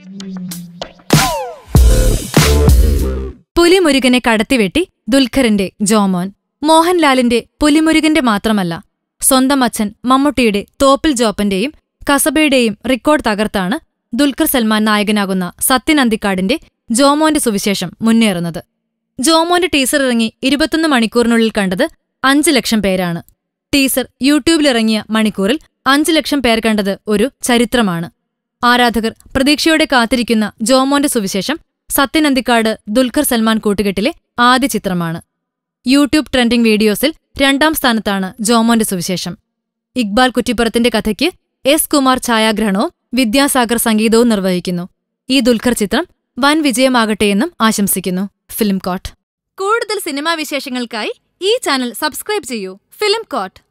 പുലിമുരുകനെ കടത്തിവെട്ടി ദുൽഖറിന്റെ ജോമോൻ മോഹൻലാലിന്റെ പുലിമുരുകന്റെ മാത്രമല്ല സ്വന്തം അച്ഛൻ മമ്മൂട്ടിയുടെ തോപ്പിൽ ജോപ്പന്റെയും കസബയുടെയും റെക്കോർഡ് തകർത്താണ് ദുൽഖർ സൽമാൻ നായകനാകുന്ന സത്യനന്തിക്കാടിന്റെ ജോമോന്റെ സുവിശേഷം മുന്നേറുന്നത് ജോമോന്റെ ടീസർ ഇറങ്ങി ഇരുപത്തൊന്ന് മണിക്കൂറിനുള്ളിൽ കണ്ടത് അഞ്ച് ലക്ഷം പേരാണ് ടീസർ യൂട്യൂബിലിറങ്ങിയ മണിക്കൂറിൽ അഞ്ച് ലക്ഷം പേർ കണ്ടത് ഒരു ചരിത്രമാണ് ആരാധകർ പ്രതീക്ഷയോടെ കാത്തിരിക്കുന്ന ജോമോന്റെ സുവിശേഷം സത്യനന്തിക്കാട് ദുൽഖർ സൽമാൻ കൂട്ടുകെട്ടിലെ ആദ്യ ചിത്രമാണ് യൂട്യൂബ് ട്രെൻഡിംഗ് വീഡിയോസിൽ രണ്ടാം സ്ഥാനത്താണ് ജോമോന്റെ സുവിശേഷം ഇക്ബാൽ കുറ്റിപ്പുറത്തിന്റെ കഥയ്ക്ക് എസ് കുമാർ ഛായാഗ്രഹണവും വിദ്യാസാഗർ സംഗീതവും നിർവഹിക്കുന്നു ഈ ദുൽഖർ ചിത്രം വൻ വിജയമാകട്ടെയെന്നും ആശംസിക്കുന്നു ഫിലിം കോട്ട് കൂടുതൽ സിനിമാ വിശേഷങ്ങൾക്കായി ഈ ചാനൽ സബ്സ്ക്രൈബ് ചെയ്യൂ ഫിലിം കോട്ട്